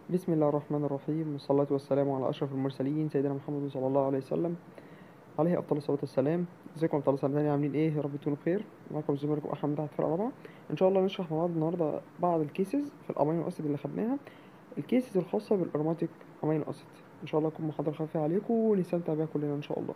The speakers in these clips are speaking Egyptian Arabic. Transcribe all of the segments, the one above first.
بسم الله الرحمن الرحيم والصلاة والسلام على أشرف المرسلين سيدنا محمد صلى الله عليه وسلم عليه أفضل الصلاة والسلام ازيكم أبطال سنة تانية عاملين إيه يا رب تكونوا بخير معاكم زميلكم أحمد تحت فرقة رابعة إن شاء الله نشرح مع بعض النهاردة بعض الكيسز في الأمينو أسيد اللي خدناها الكيسز الخاصة بالأروماتيك أمينو أسيد إن شاء الله تكون محاضرة خفيفة عليكم ونستمتع بيها كلنا إن شاء الله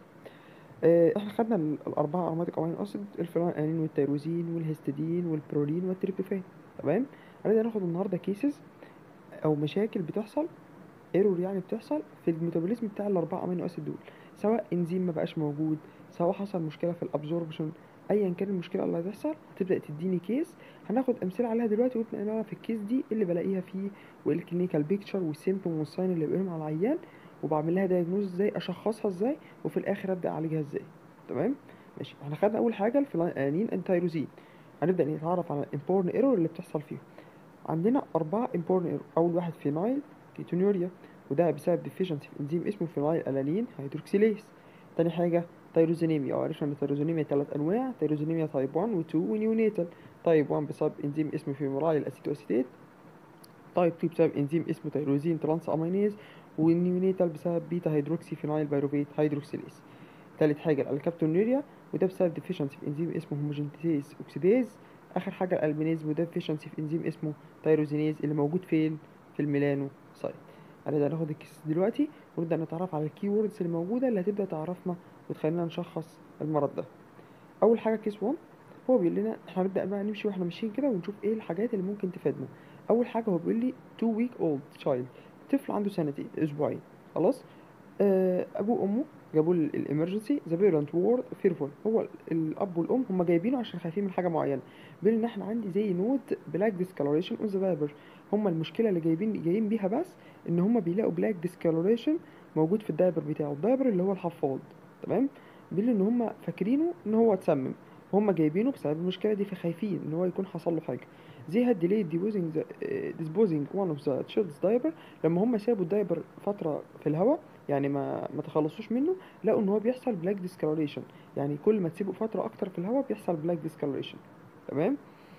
آه، احنا خدنا ال- الأربعة أروماتيك أمينو أسيد الفينالانين والتيروزين والهستidine والبرولين والتريبتوفان تمام هنبدأ ناخد النهاردة كيسز أو مشاكل بتحصل ايرور يعني بتحصل في الميتابوليزم بتاع الاربعه امينو اسيد دول سواء انزيم ما بقاش موجود سواء حصل مشكله في الابزوربشن ايا كان المشكله اللي هتحصل هتبدا تديني كيس هناخد امثله عليها دلوقتي ونبدا نعرف الكيس دي إيه اللي بلاقيها فيه وايه الكلينيكال بيكتشر والسيمبتوم والساين اللي بيقولهم على العيان وبعمل لها دايجنوز ازاي اشخصها ازاي وفي الاخر ابدا اعالجها ازاي تمام ماشي احنا خدنا اول حاجه الفلانين انتايروزين هنبدا نتعرف على الامبورن ايرور اللي بتحصل فيهم عندنا أربعة important error أول واحد فينايل كيتونيوريا وده بسبب deficiency في انزيم اسمه فينايل ألانين هيدروكسيليز تاني حاجة تيروزينيميا أو عرفنا إن التيروزينيميا تلات أنواع تيروزينيميا تايب 1 و 2 ونيونيتال تايب 1 بسبب انزيم اسمه فيمورايل أسيتوأسيتيت تايب 2 بسبب انزيم اسمه تيروزين ترانس أمينيز والنيونيتال بسبب بيتا هيدروكسي فينايل بايروفيت هيدروكسيليز تالت حاجة الكابتونيوريا وده بسبب deficiency في انزيم اسمه هوموجينتيز اوكسيديز اخر حاجه الالبينيز وده deficiency في انزيم اسمه تيروزينيز اللي موجود فين في الميلانو سايت هنبدا ناخد الكيس دلوقتي ونبدا نتعرف على الكي ووردز اللي موجوده اللي هتبدا تعرفنا وتخلينا نشخص المرض ده اول حاجه كيس 1 هو بيقول لنا احنا هنبدا بقى نمشي واحنا ماشيين كده ونشوف ايه الحاجات اللي ممكن تفيدنا اول حاجه هو بيقول لي 2 ويك اولد تشايلد طفل عنده سنتين اسبوعين خلاص آه، ابوه وامه جابوا الامرجنسي ذا بيرنت وورد فيرفول هو ال- الاب والام هم جايبينه عشان خايفين من حاجه معينه بيقول ان احنا عندي زي نوت بلاك ديسكالوريشن اون ذا دايبر هم المشكله اللي جايبين جايين بيها بس ان هم بيلاقوا بلاك ديسكالوريشن موجود في الدايبر بتاعه الدايبر اللي هو الحفاض تمام بيقول ان هم فاكرينه ان هو اتسمم وهم جايبينه بسبب المشكله دي فخايفين ان هو يكون حصل له حاجه they had delayed disposing the, uh, disposing one of the child's diaper لما هم سابوا الدايبر فتره في الهواء يعني ما ما تخلصوش منه لقوا ان هو بيحصل بلاك ديسكالوريشن يعني كل ما تسيبه فتره اكتر في الهواء بيحصل بلاك ديسكالوريشن تمام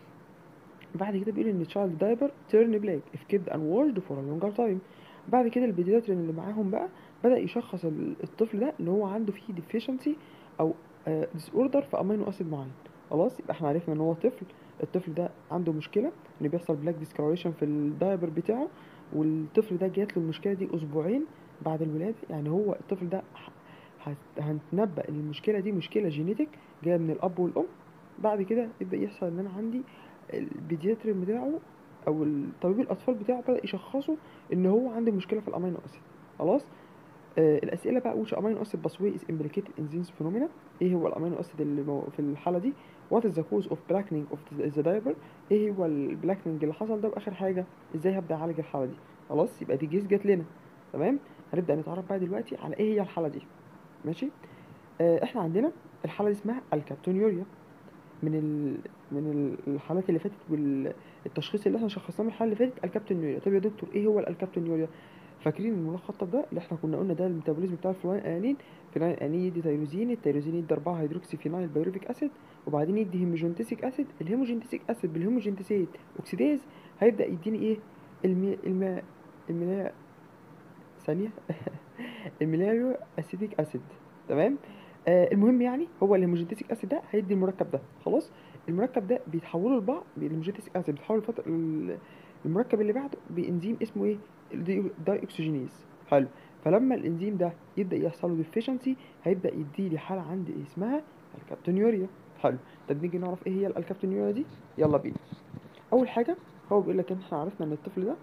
بعد كده بيقول ان تشايلد دايبر تيرن بلاك if kept unwashed for a longer time بعد كده البيدياترين اللي معاهم بقى بدأ يشخص ال- الطفل ده ان هو عنده فيه deficiency او ديس اوردر في امينو اسيد معين خلاص يبقى احنا عرفنا ان هو طفل الطفل ده عنده مشكله ان بيحصل بلاك ديسكالوريشن في الدايبر بتاعه والطفل ده جات له المشكله دي اسبوعين بعد الولاده يعني هو الطفل ده ح- هت- هنتنبأ ان المشكله دي مشكله جينيتك جايه من الاب والام بعد كده يبدأ يحصل ان انا عندي البيدياترين بتاعه او طبيب الاطفال بتاعه بدأ يشخصه ان هو عنده مشكله في الامينو اسيد خلاص آه الاسئله بقى which amino acid pathway is implicated in this phenomena ايه هو الامينو اسيد اللي مو في الحاله دي what is the cause of blackening of the the diaper ايه هو البلاكنينج اللي حصل ده واخر حاجه ازاي هبدا اعالج الحاله دي خلاص يبقى دي جيس جات لنا تمام هنبدا نتعرف بقى دلوقتي على ايه هي الحاله دي ماشي آه احنا عندنا الحاله دي اسمها الكابتونيوريا من ال... من ال- الحالات اللي فاتت والتشخيص اللي احنا شخصناه من الحاله اللي فاتت الكابتونيوريا طب يا دكتور ايه هو الكابتونيوريا فاكرين الملخص ده اللي احنا كنا قلنا ده الميتابوليزم بتاع الفلوين انين فينايل انين يدي تيروزين التيروزين يدي 4 هيدروكسي فينايل بايروفيك اسيد وبعدين يدي هيموجينتيسيك اسيد الهيموجينتيسيك اسيد بالهيموجينتيسيت اوكسيديز هيبدا يديني ايه المي... الم... الملا ثانيه الميلاريو اسيتيك اسيد تمام آه المهم يعني هو الهيموجينتيسيك اسيد ده هيدي المركب ده خلاص المركب ده بيتحولوا لبعض الهيموجينتيسيك اسيد بيتحول الفتره المركب اللي بعده بانزيم اسمه ايه الداي اكسجينيز حلو فلما الانزيم ده يبدا يحصل له ديفيشنسي هيبدا يدي لي حاله عندي اسمها الكابتونيوريا حلو طب نيجي نعرف ايه هي الكابتونيوريا دي يلا بينا اول حاجه هو بيقول لك ان احنا عرفنا ان الطفل ده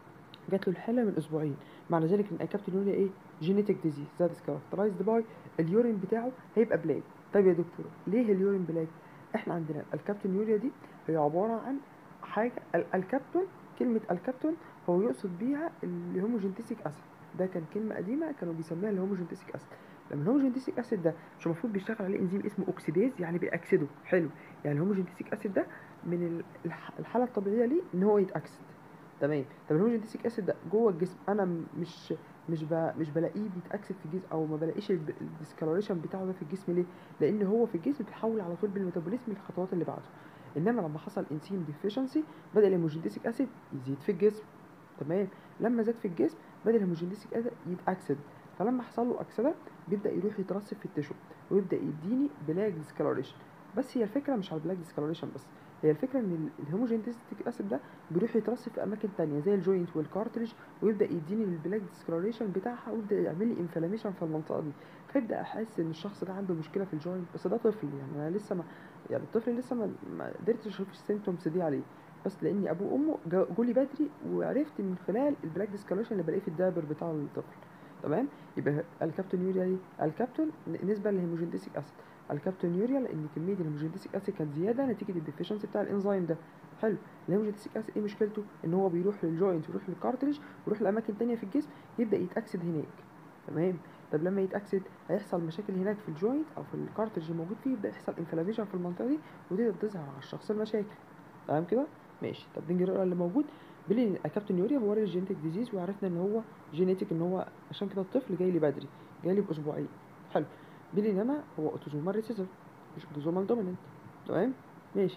جات له الحاله من اسبوعين معنى ذلك ان الكابتونيوريا ايه جينيتك ديزيز ذات از كاركترايزد باي اليورين بتاعه هيبقى بلاك طيب يا دكتور ليه اليورين بلاك احنا عندنا الكابتونيوريا دي هي عباره عن حاجه ال- الكابتون كلمه الكابتون هو يقصد بيها الهوموجينتيسيك اسيد ده كان كلمه قديمه كانوا بيسميها الهوموجينتيسيك اسيد لما الهوموجينتيسيك اسيد ده مش المفروض بيشتغل عليه انزيم اسمه اوكسيديز يعني بيأكسده حلو يعني الهوموجينتيسيك اسيد ده من ال- الح- الحاله الطبيعيه ليه ان هو يتأكسد تمام طب الهوموجينتيسيك اسيد ده جوه الجسم انا م- مش مش ب... مش بلاقيه بيتاكسد في الجسم او ما بلاقيش الب- الديسكالوريشن بتاعه ده في الجسم ليه لان هو في الجسم بيتحول على طول بالميتابوليزم للخطوات اللي بعده انما لما حصل انسيم ديفيشنسي بدا الهيموجينتيسيك اسيد يزيد في الجسم تمام لما زاد في الجسم بدا الهيموجينيسيك اسيد يتاكسد فلما حصل له اكسده بيبدا يروح يترسب في التشو ويبدا يديني بلاك ديسكالوريشن بس هي الفكره مش على البلاك ديسكالوريشن بس هي الفكره ان الهيموجينيسيك اسيد ده بيروح يترسب في اماكن تانية زي الجوينت والكارتريج ويبدا يديني البلاك ديسكالوريشن بتاعها ويبدا يعمل لي انفلاميشن في المنطقه دي فيبدا احس ان الشخص ده عنده مشكله في الجوينت بس ده طفل يعني انا لسه ما يعني الطفل لسه ما, ما قدرتش اشوف السيمتومز دي عليه بس لاني ابوه وامه جا- جولي بدري وعرفت من خلال البلاك ديسكالوريشن اللي بلاقيه في الدابر بتاع الطفل تمام يبقى الكابتونيوريا دي الكابتون نسبه للهيموجينيسيك اسيد الكابتونيوريا لان كميه الهيموجينيسيك اسيد كانت زياده نتيجه الديفيشنسي بتاع الانزيم ده حلو الهيموجينيسيك اسيد ايه مشكلته ان هو بيروح للجوينت ويروح للكارتريج ويروح لاماكن تانية في الجسم يبدا يتاكسد هناك تمام طب لما يتاكسد هيحصل مشاكل هناك في الجوينت او في الكارتريج الموجود فيه يبدا يحصل انفلاميشن في المنطقه دي وتبدا تظهر على الشخص المشاكل تمام كده ماشي طب نيجي نقرا اللي موجود بيقول لي الكابتونيوريا هو الجينيتك ديزيز وعرفنا ان هو جينيتك ان هو عشان كده الطفل جاي لي بدري جاي لي باسبوعين حلو بيقول لي ان انا هو اوتوزومال ريسيسيف مش اوتوزومال دوميننت تمام ماشي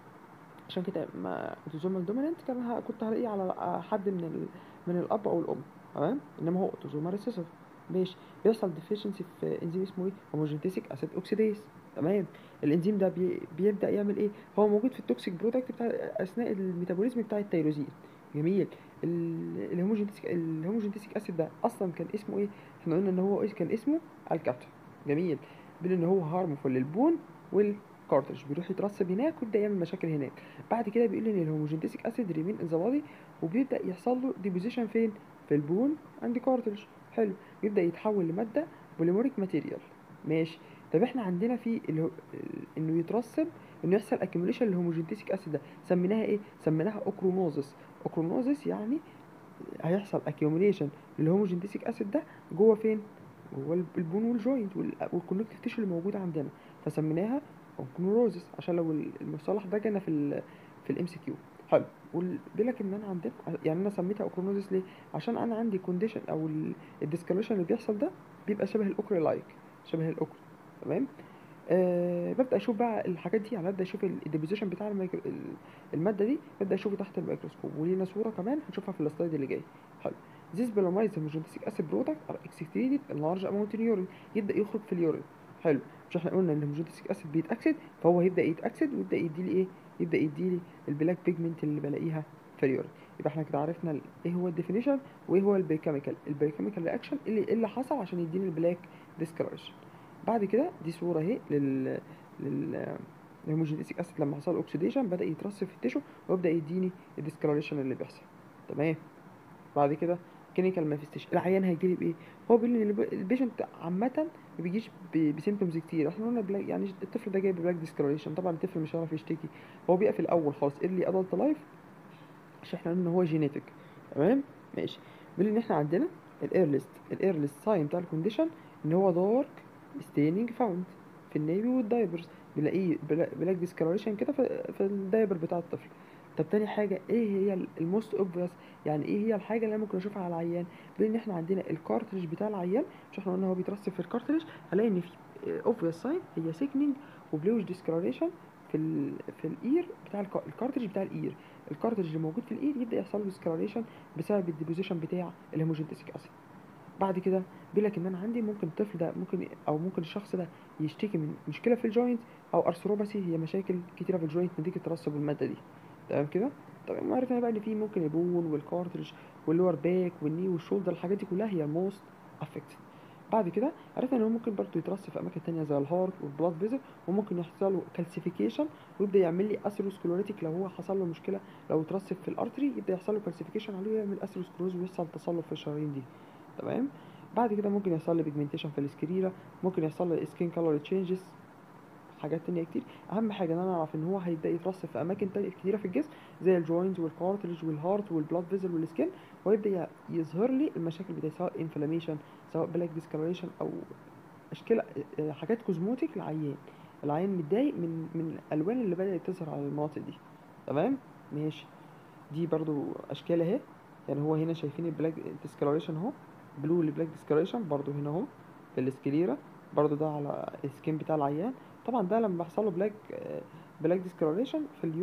عشان كده ما اوتوزومال دوميننت كان ه- كنت هلاقيه على حد من ال... من الاب او الام تمام انما هو اوتوزومال ريسيسيف ماشي بيحصل ديفيشنسي في انزيم اسمه ايه هوموجينتيسيك اسيد اوكسيديز تمام الانزيم ده بي... بيبدا يعمل ايه هو موجود في التوكسيك برودكت بتاع اثناء الميتابوليزم بتاع التيروزين جميل ال- الهوموجينتيسيك الهوموجينتيسيك اسيد ده اصلا كان اسمه ايه احنا قلنا ان هو إيه؟ كان اسمه الكابتون جميل بيقول ان هو هارمفول للبون والكارتريج بيروح يترسب هناك ويبدا يعمل مشاكل هناك بعد كده بيقول ان الهوموجينتيسيك اسيد ريمين ان ذا بادي وبيبدا يحصل له ديبوزيشن فين في البون عند كارتريج حلو يبدا يتحول لماده بوليموريك ماتيريال ماشي طب احنا عندنا في الهو... ال- انه يترسب انه يحصل اكيوميليشن للهوموجينتيسيك اسيد ده سميناها ايه سميناها اوكرونوزس اوكرونوزس يعني هيحصل اكيوميليشن للهوموجينتيسيك اسيد ده جوه فين جوه الب- البون والجوينت والكونكتيف تيشو اللي موجوده عندنا فسميناها اوكنوروزس عشان لو ال- المصطلح ده جانا في ال في الام سي كيو حلو بيقول لك ان انا عندنا يعني انا سميتها اوكرونوزس ليه عشان انا عندي كونديشن او الديسكالوشن اللي بيحصل ده بيبقى شبه الاوكر لايك شبه الاوكر تمام أه ببدا اشوف بقى الحاجات دي يعني ببدا اشوف الديبوزيشن بتاع الميكرو ال- الماده دي ببدا اشوفه تحت الميكروسكوب ولينا صوره كمان هنشوفها في السلايد اللي جاي حلو This polymerized homogenetic acid product are excreted in large amount in urine يبدا يخرج في اليورين حلو مش احنا قلنا ان الهوموجينيك اسيد بيتاكسد فهو هيبدا يتاكسد ويبدا يديلي ايه يبدا يديلي البلاك بيجمنت اللي بلاقيها في اليورين يبقى احنا كده عرفنا ال- ايه هو الديفينيشن وايه هو البيوكيميكال البيوكيميكال رياكشن اللي إيه اللي حصل عشان يديني البلاك ديسكلاريشن بعد كده دي صوره اهي لل لل الهوموجينيك اسيد لما حصل اوكسيديشن بدا يترسب في التيشو ويبدا يديني الديسكلاريشن اللي بيحصل تمام بعد كده كلينيكال مانيفستيشن العيان هيجيلي بايه هو بيقول لي ان الب- البيشنت عامه ما بيجيش بسيمتومز كتير احنا قلنا بلاك يعني الطفل ده جاي ببلاك ديسكلاريشن طبعا الطفل مش هيعرف يشتكي هو بيبقى في الاول خالص ايرلي ادلت لايف عشان احنا قلنا ان هو جينيتك تمام ماشي بيقول ان احنا عندنا الايرليست الايرليست ساين بتاع الكونديشن ان هو دارك ستيننج فاوند في النيبي والدايبرز بنلاقيه بلاك ديسكلاريشن كده في, في الدايبر بتاع الطفل طب تاني حاجه ايه هي الموست اوبفيس يعني ايه هي الحاجه اللي انا ممكن اشوفها على العيان بان احنا عندنا الكارتريج بتاع العيان مش احنا قلنا هو بيترسب في الكارتريج هلاقي ان في اوبفيس ساين هي سيكنينج وبلوش ديسكلاريشن في ال في الاير بتاع الك- الكارتريج بتاع الاير الكارتريج اللي موجود في الاير يبدا يحصل له ديسكلاريشن بسبب الديبوزيشن بتاع الهيموجينتيسيك اسيد بيقول لك ان انا بيقول لك ان انا عندي ممكن الطفل ده ممكن او ممكن الشخص ده يشتكي من مشكله في الجوينت او ارثروباثي هي مشاكل كتيره في الجوينت نتيجه ترسب الماده دي تمام كده طبعا ما عرفنا بقى ان في ممكن البون والكارتريج واللور باك والني والشولدر الحاجات دي كلها هي موست افكتد بعد كده عرفنا ان هو ممكن برضه يترسب في اماكن تانية زي الهارت والبلاد فيزل وممكن يحصل له كالسيفيكيشن ويبدا يعمل لي اثيروسكلوريتيك لو هو حصل له مشكله لو اترسب في الارتري يبدا يحصل له كالسيفيكيشن عليه ويعمل اثيروسكلوز ويحصل تصلب في الشرايين دي تمام بعد كده ممكن يحصل لي بيجمنتيشن في السكريرة ممكن يحصل لي سكين كولر تشينجز حاجات تانية كتير اهم حاجه ان انا اعرف ان هو هيبدا يترسب في اماكن تانية كتيره في الجسم زي الجوينت والكارتريج والهارت والبلاد فيزل والسكين ويبدا ي- يظهر لي المشاكل بتاعتي سواء انفلاميشن سواء بلاك ديسكلريشن او اشكال آه، حاجات كوزموتيك للعيان العيان متضايق من من الالوان اللي بدات تظهر على المناطق دي تمام ماشي دي برضو اشكال اهي يعني هو هنا شايفين البلاك ديسكلريشن اهو بلو البلاك ديسكلريشن برضو هنا اهو في السكليرا برضو ده على السكين بتاع العيان طبعا ده لما بيحصل له بلاك بلاك ديسكلريشن في اليورين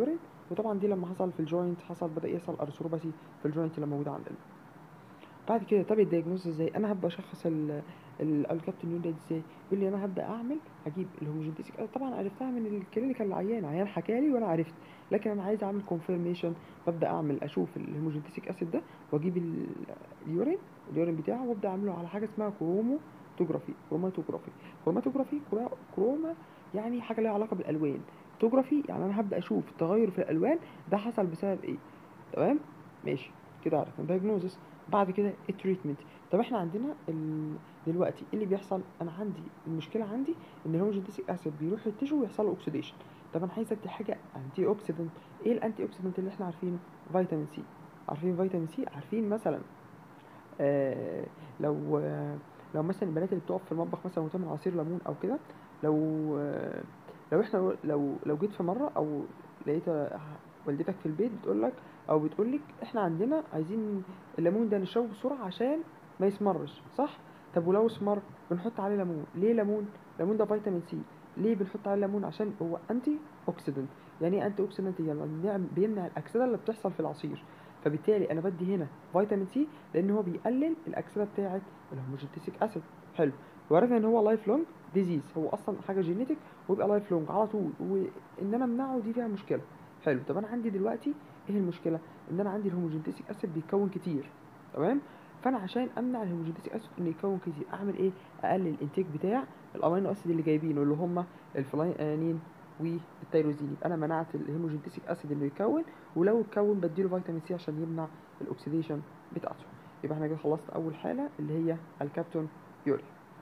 وطبعا دي لما حصل في الجوينت حصل بدا يحصل ارثروباثي في الجوينت اللي موجوده عندنا بعد كده طب الدياجنوز ازاي انا هبدا اشخص ال ال- الكابتن نيون ده ازاي يقول لي انا هبدا اعمل هجيب الهوموجينتيسيك طبعا عرفتها من الكلينيكال العيان عيان حكى لي وانا عرفت لكن انا عايز اعمل كونفيرميشن ببدا اعمل اشوف الهوموجينتيسيك اسيد ده واجيب ال- اليورين اليورين بتاعه وابدا اعمله على حاجه اسمها كروموتوجرافي كروماتوجرافي كروماتوجرافي كرا- كروما يعني حاجه ليها علاقه بالالوان توجرافي يعني انا هبدا اشوف التغير في الالوان ده حصل بسبب ايه تمام ماشي كده عرفنا الدايجنوزس بعد كده التريتمنت طب احنا عندنا ال... دلوقتي ايه اللي بيحصل انا عندي المشكله عندي ان الهوموجينتيسيك اسيد بيروح للتيشو ويحصل له اوكسيديشن طب انا عايز ادي حاجه انتي اوكسيدنت ايه الانتي اوكسيدنت اللي احنا عارفينه فيتامين سي عارفين فيتامين سي عارفين مثلا آه لو آه لو مثلا البنات اللي بتقف في المطبخ مثلا وتعمل عصير ليمون او كده لو آه لو احنا لو لو جيت في مره او لقيت آه، والدتك في البيت بتقول لك او بتقول لك احنا عندنا عايزين الليمون ده نشربه بسرعه عشان ما يسمرش صح طب ولو اسمر بنحط عليه ليمون ليه ليمون ليمون ده فيتامين سي ليه بنحط عليه ليمون عشان هو انتي اوكسيدنت يعني ايه انتي اوكسيدنت يعني بيمنع- بيمنع الاكسده اللي بتحصل في العصير فبالتالي انا بدي هنا فيتامين سي لان هو بيقلل الاكسده بتاعه الهوموجينتيسيك اسيد حلو وعرفنا ان هو لايف لونج ديزيز هو اصلا حاجه جينيتك ويبقى لايف لونج على طول وان انا امنعه دي فيها مشكله حلو طب انا عندي دلوقتي ايه المشكله ان انا عندي الهوموجينتيسيك اسيد بيتكون كتير تمام فانا عشان امنع الهوموجينتيسيك اسيد انه يتكون كتير اعمل ايه اقلل الانتاج بتاع الامينو اسيد اللي جايبينه اللي هم الفلاينين والتيروزين يبقى انا منعت الهيموجينتيسيك اسيد انه يتكون ولو اتكون بديله فيتامين سي عشان يمنع الاكسيديشن بتاعته يبقى احنا كده خلصت اول حاله اللي هي الكابتون يوري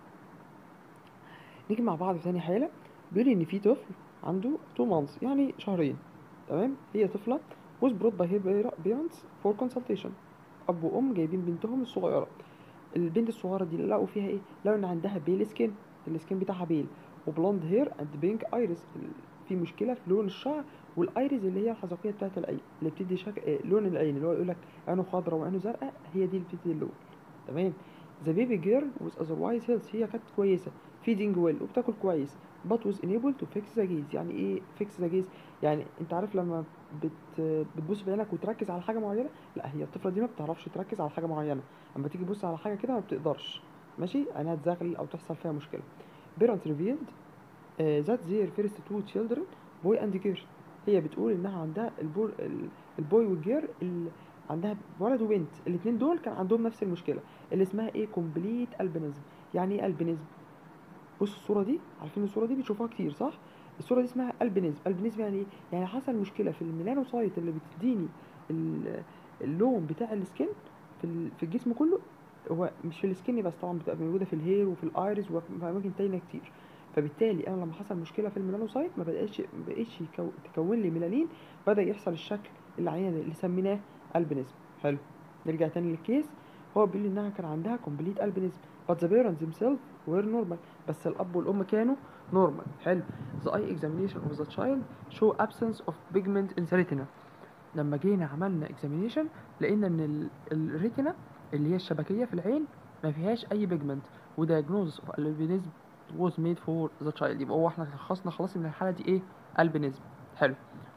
نيجي مع بعض في تاني حاله بيقول لي ان في طفل عنده 2 months يعني شهرين تمام هي طفله was brought by her parents for consultation اب وام جايبين بنتهم الصغيره البنت الصغيره دي لقوا فيها ايه لقوا ان عندها بيل سكين السكين بتاعها بيل وبلوند هير اند بينك ايريس في مشكله في لون الشعر والايريز اللي هي الحزقيه بتاعه العين اللي بتدي شك... آه، لون العين اللي هو يقول لك عينه خضراء وعينه زرقاء هي دي اللي بتدي اللون تمام ذا بيبي جيرل was otherwise healthy هي كانت كويسه feeding well وبتاكل كويس but was unable to fix the gaze يعني ايه fix the gaze يعني انت عارف لما بت بتبص بعينك وتركز على حاجه معينه لا هي الطفله دي ما بتعرفش تركز على حاجه معينه اما تيجي تبص على حاجه كده ما بتقدرش ماشي عينها تزغلل او تحصل فيها مشكله parents revealed uh, that their first two children boy and girl هي بتقول انها عندها البور ال- البوي والجير ال... عندها ولد وبنت الاثنين دول كان عندهم نفس المشكله اللي اسمها ايه كومبليت البينيزم يعني ايه البينيزم بص الصوره دي عارفين الصوره دي بتشوفوها كتير صح الصوره دي اسمها البينيزم البينيزم يعني ايه يعني حصل مشكله في الميلانوسايت اللي بتديني ال- اللون بتاع السكين في ال- في الجسم كله هو مش في السكين بس طبعا بتبقى موجوده في الهير وفي الايريس وفي اماكن تانية كتير فبالتالي انا لما حصل مشكله في الميلانوسايت ما بقاش ما بقتش يكو- تكون لي ميلانين بدا يحصل الشكل العيان اللي سميناه البينيزم حلو نرجع تاني للكيس هو بيقول لي انها كان عندها كومبليت البينيزم but the parents themselves were normal بس الاب والام كانوا normal حلو the eye examination of the child show absence of pigment in the retina لما جينا عملنا examination لقينا ان ال- الريتنا اللي هي الشبكيه في العين ما فيهاش اي بيجمنت ودايجنوز اوف البينيزم was made for the child يبقى هو احنا شخصنا خلاص ان الحاله دي ايه البينيزم حلو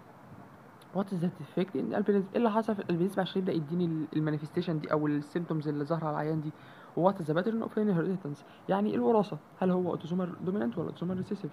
وات از ذات افكت ان البينيزم ايه اللي حصل في البينيزم عشان يبدا يديني المانيفستيشن دي او السيمتومز اللي ظاهره على العيان دي وات از ذا باترن اوف انهيرتنس يعني ايه الوراثه هل هو اوتوزومال دومينانت ولا اوتوزومال ريسيسيف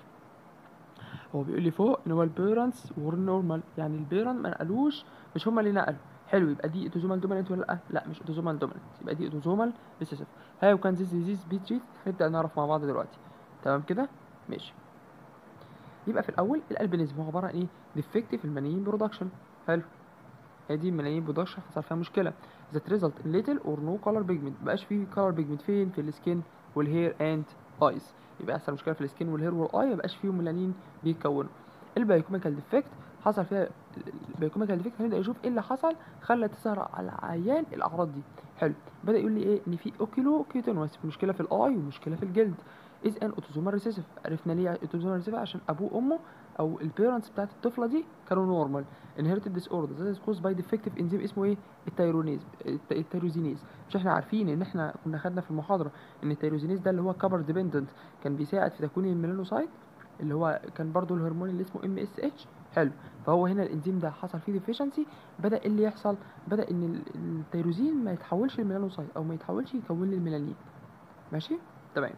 هو بيقول لي فوق ان هو البيرنتس ور نورمال يعني البيرنت ما نقلوش مش هما اللي نقلوا حلو يبقى دي اوتوزومال دومينانت ولا لا لا مش اوتوزومال دومينانت يبقى دي اوتوزومال ريسيسيف هاو كان ذيس ديزيز بي تريت نبدا نعرف مع بعض دلوقتي تمام كده ماشي يبقى في الاول الالبينيزم هو عباره عن ايه ديفكت في المنايين برودكشن حلو هي دي المنايين برودكشن حصل فيها مشكله ذات ريزلت ان ليتل اور نو كولر بيجمنت مبقاش فيه كولر بيجمنت فين في السكين والهير اند ايز يبقى يحصل مشكله في السكين والهير والاي مبقاش فيهم ميلانين بيتكونوا البايوكيميكال ديفكت حصل فيها البايوكيميكال ديفكت هنبدا نشوف ايه اللي حصل خلى تظهر على العيان الاعراض دي حلو بدا يقول لي ايه ان في اوكيلو كيوتينوس مشكله في الاي ومشكله في الجلد از ان اوتوزومال ريسيسيف عرفنا ليه اوتوزومال ريسيسيف عشان ابوه وامه او البيرنتس بتاعت الطفله دي كانوا نورمال انهيرتد ديس اوردر ذات از كوز باي ديفكتيف انزيم اسمه ايه التيرونيز الت- التيروزينيز مش احنا عارفين ان احنا كنا خدنا في المحاضره ان التيروزينيز ده اللي هو كبر ديبندنت كان بيساعد في تكوين الميلانوسايت اللي هو كان برضو الهرمون اللي اسمه ام اس اتش حلو فهو هنا الانزيم ده حصل فيه ديفيشنسي بدا إيه اللي يحصل بدا ان ال- التيروزين ما يتحولش لميلانوسايت او ما يتحولش يكون لي الميلانين ماشي تمام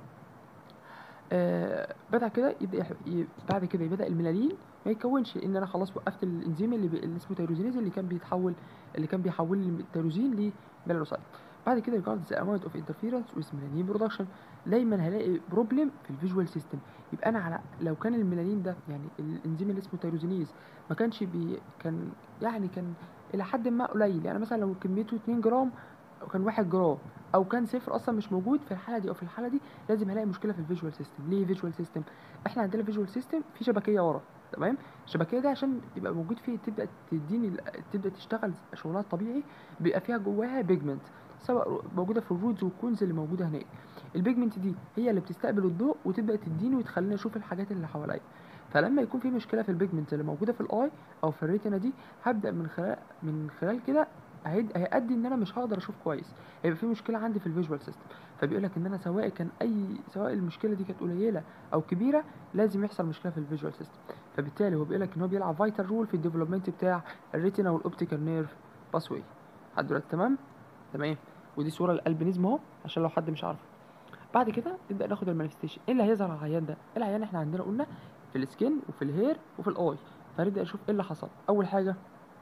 آه بعد كده يبدا يح... ي... بعد كده يبدا الميلانين ما يتكونش لان انا خلاص وقفت الانزيم اللي, بي... اللي اسمه تيروزينيز اللي كان بيتحول اللي كان بيحول لي التيروزين لميلانوسايت بعد كده regards the amount of interference with melanin production دايما هلاقي بروبلم في الفيجوال سيستم يبقى انا على لو كان الميلانين ده يعني الانزيم اللي اسمه تيروزينيز ما كانش بي كان يعني كان الى حد ما قليل يعني مثلا لو كميته 2 جرام او كان 1 جرام او كان صفر اصلا مش موجود في الحاله دي او في الحاله دي لازم هلاقي مشكله في الفيجوال سيستم ليه فيجوال سيستم احنا عندنا فيجوال سيستم في شبكيه ورا تمام الشبكيه دي عشان يبقى موجود فيه تبدا تديني ال- تبدا تشتغل شغلها الطبيعي بيبقى فيها جواها بيجمنت سواء موجوده في الرودز والكونز اللي موجوده هناك البيجمنت دي هي اللي بتستقبل الضوء وتبدا تديني وتخليني اشوف الحاجات اللي حواليا فلما يكون في مشكله في البيجمنت اللي موجوده في الاي او في الريتنا دي هبدا من خلال من خلال كده هيد- هيأدي ان انا مش هقدر اشوف كويس هيبقى في مشكله عندي في الفيجوال سيستم فبيقول لك ان انا سواء كان اي سواء المشكله دي كانت قليله او كبيره لازم يحصل مشكله في الفيجوال سيستم فبالتالي هو بيقول لك ان هو بيلعب فايتال رول في الديفلوبمنت بتاع الريتنا والاوبتيكال نيرف باسوي لحد دلوقتي تمام تمام ودي صوره للالبينيزم اهو عشان لو حد مش عارفه بعد كده نبدا ناخد المانيفستيشن ايه اللي هيظهر على العيان ده العيان احنا عندنا قلنا في السكين وفي الهير وفي الاي فنبدا نشوف ايه اللي حصل اول حاجه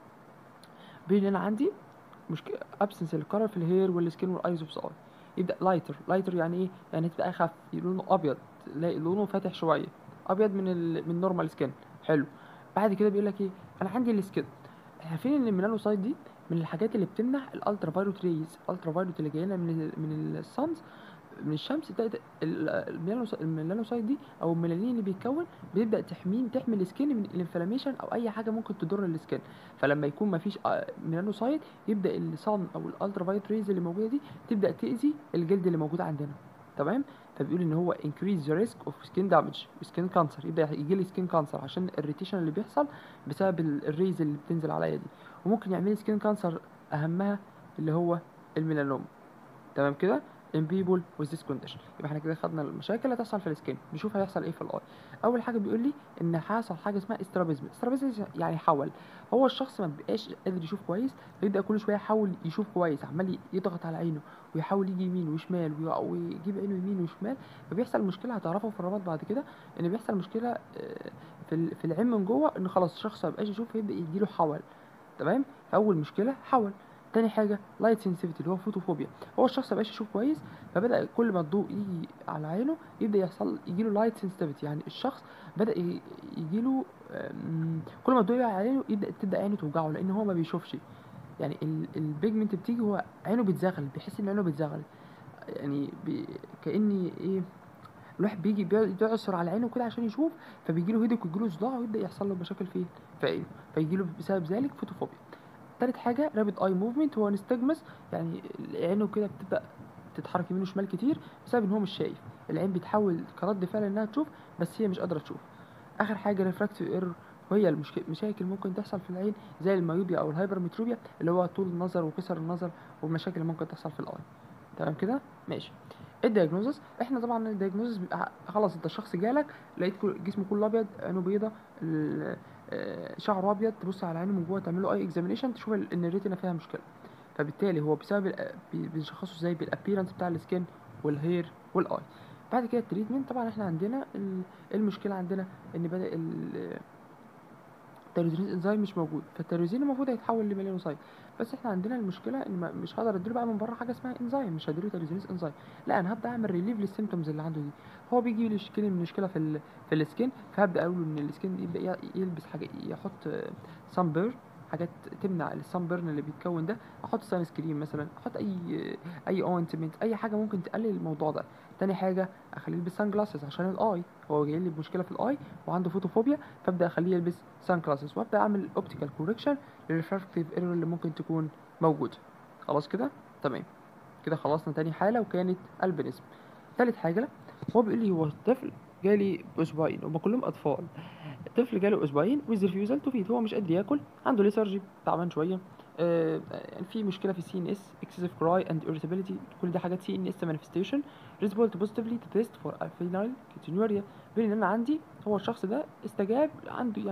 بين انا عندي مشكله ابسنس الكلر في الهير والسكين والايز اوف اي يبدا لايتر لايتر يعني ايه يعني تبقى اخف لونه ابيض تلاقي لونه فاتح شويه ابيض من ال... من نورمال سكين حلو بعد كده بيقول لك ايه انا عندي السكين احنا عارفين ان الميلانوسايت دي من الحاجات اللي بتمنع الالترا فايروت ريز الالترا فايروت اللي جايه لنا من ال من السانز من الشمس بتاعت الميلانوسايت دي او الميلانين اللي بيتكون بيبدا تحمين تحمي السكين من الانفلاميشن او اي حاجه ممكن تضر السكين فلما يكون ما فيش ميلانوسايت يبدا الصن او الالترا فايروت ريز اللي موجوده دي تبدا تاذي الجلد اللي موجود عندنا تمام فبيقول ان هو increase the risk of skin damage skin cancer يبدا يجي لي skin cancer عشان الريتيشن اللي بيحصل بسبب ال- الريز اللي بتنزل عليا دي وممكن يعمل لي skin cancer اهمها اللي هو الميلانوما تمام كده in people with this condition يبقى احنا كده خدنا المشاكل اللي هتحصل في السكين نشوف هيحصل ايه في الاي اول حاجه بيقول لي ان حصل حاجه اسمها استرابيزم استرابيزم يعني حول هو الشخص ما بيبقاش قادر يشوف كويس فيبدا كل شويه يحاول يشوف كويس عمال يضغط على عينه ويحاول يجي يمين وشمال ويقع- ويجيب عينه يمين وشمال فبيحصل مشكله هتعرفوا في الرباط بعد كده ان بيحصل مشكله آه، في ال- في العين من جوه ان خلاص الشخص ما بيبقاش يشوف فيبدا يجيله حول تمام اول مشكله حول تاني حاجه لايت سنسيفيتي اللي هو فوتوفوبيا هو الشخص ما بقاش يشوف كويس فبدا كل ما الضوء يجي على عينه يبدا يحصل يجيله لايت سنسيتيفيتي يعني الشخص بدا ي- يجيله آم، كل ما الضوء يجي على عينه يبدا تبدا عينه توجعه لان هو ما بيشوفش يعني ال- البيجمنت بتيجي هو عينه بتزغل بيحس ان عينه بتزغل يعني بي كاني ايه الواحد بيجي بيقعد يعصر على عينه كده عشان يشوف فبيجي له هيدك ويجي له صداع ويبدا يحصل له مشاكل في في عينه فيجي له بسبب ذلك فوتوفوبيا تالت حاجه رابid اي موفمنت هو نستجمس يعني عينه كده بتبدا تتحرك يمين وشمال كتير بسبب ان هو مش شايف العين بتحاول كرد فعل انها تشوف بس هي مش قادره تشوف اخر حاجه ريفراكتيف ايرور وهي المشاكل ممكن تحصل في العين زي الميوبيا او الهايبرمتروبيا اللي هو طول النظر وكسر النظر والمشاكل اللي ممكن تحصل في الاي تمام كده ماشي الدياجنوزس احنا طبعا الدياجنوزس بيبقى خلاص انت الشخص جالك لقيت كل- جسمه كله ابيض عينه بيضه ال- آه، شعره ابيض تبص على عينه من جوه تعمل له اي اكزامينيشن تشوف ال- ان الريتنا فيها مشكله فبالتالي هو بسبب ال- بي- بنشخصه ازاي بالابيرنس بتاع السكين والهير والاي بعد كده التريتمنت طبعا احنا عندنا ال- المشكله عندنا ان بدا ال- التيروزين انزيم مش موجود فالتيروزين المفروض هيتحول لميلانوسايت بس احنا عندنا المشكله ان ما- مش هقدر اديله بقى من بره حاجه اسمها انزيم مش هديله تيروزينيز انزيم لا انا هبدا اعمل ريليف للسيمتومز اللي عنده دي هو بيجي لي يشكي من مشكله في ال في السكين فهبدا اقول له ان السكين يبدا ي- يلبس حاجه يحط سان بيرن حاجات تمنع السان بيرن اللي بيتكون ده احط سان سكرين مثلا احط اي اي اوينتمنت اي حاجه ممكن تقلل الموضوع ده تاني حاجه اخليه يلبس سان جلاسز عشان الاي هو جاي لي بمشكله في الاي وعنده فوتوفوبيا فابدا اخليه يلبس سان جلاسز وابدا اعمل اوبتيكال كوركشن للريفراكتيف ايرور اللي ممكن تكون موجوده خلاص كده تمام كده خلصنا تاني حاله وكانت البينيزم تالت حاجه هو بيقول لي هو الطفل جالي اسبوعين هما كلهم اطفال الطفل جاله اسبوعين ويز ريفيوزال تو فيد هو مش قادر ياكل عنده ليسرجي تعبان شويه آه يعني في مشكله في السي ان اس اكسسيف كراي اند irritability كل دي حاجات سي ان اس مانيفستيشن ريسبولت بوزيتيفلي تو تيست فور فينايل كيتونيوريا بين ان انا عندي هو الشخص ده استجاب عنده يعني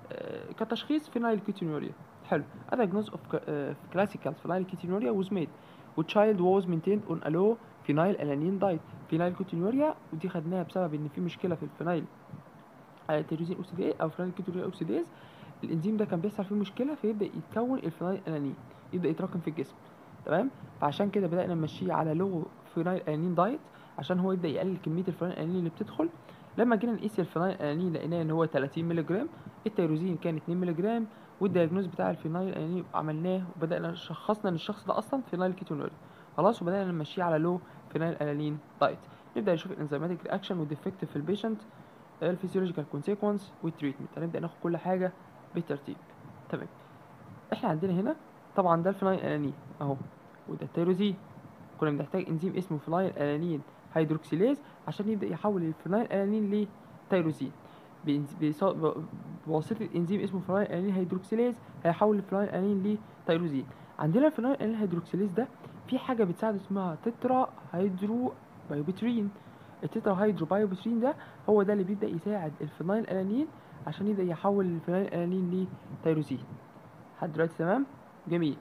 آه، كتشخيص فينايل كيتونوريا حلو a diagnosis of ca- آه، classical phenylketonuria was made والchild was maintained on a low phenylalanine diet phenylketonuria ودي خدناها بسبب ان في مشكله في الفينايل آه، تيروزين اوكسيديز او فينايلكetonuria اوكسيديز الانزيم ده كان بيحصل فيه مشكله فيبدا يتكون الفينايلالانين يبدا يتراكم في الجسم تمام فعشان كده بدانا نمشيه على لو فينايلالانين دايت عشان هو يبدا يقلل كميه الفينايلالانين اللي بتدخل لما جينا نقيس الفينايلالانين لقيناه ان هو 30 مللي جرام التيروزين كان 2 مللي جرام والدياجنوز بتاع الفينايلالانين عملناه وبدانا شخصنا ان الشخص ده اصلا فينايل كيتونوري خلاص وبدانا نمشيه على لو فينايلالانين دايت نبدا نشوف الانزيماتيك رياكشن والديفكت في البيشنت الفيزيولوجيكال كونسيكونس والتريتمنت هنبدا ناخد كل حاجه بالترتيب تمام احنا عندنا هنا طبعا ده الفينايلالانين اهو وده التيروزين كنا بنحتاج انزيم اسمه فينايلالانين هيدروكسيليز عشان يبدا يحول الفينايلالانين لتيروزين بإنز- بص- ب- بواسطة انزيم اسمه فينايلالانين هيدروكسيليز هيحول الفينايلالانين لتيروزين عندنا الفينايلالانين هيدروكسيليز ده في حاجة بتساعد اسمها تترا هيدرو بايوبترين التترا هيدرو بايوبترين ده هو ده اللي بيبدأ يساعد الفينايلالانين عشان يبدأ يحول الفينايلالانين لتيروزين لحد دلوقتي تمام جميل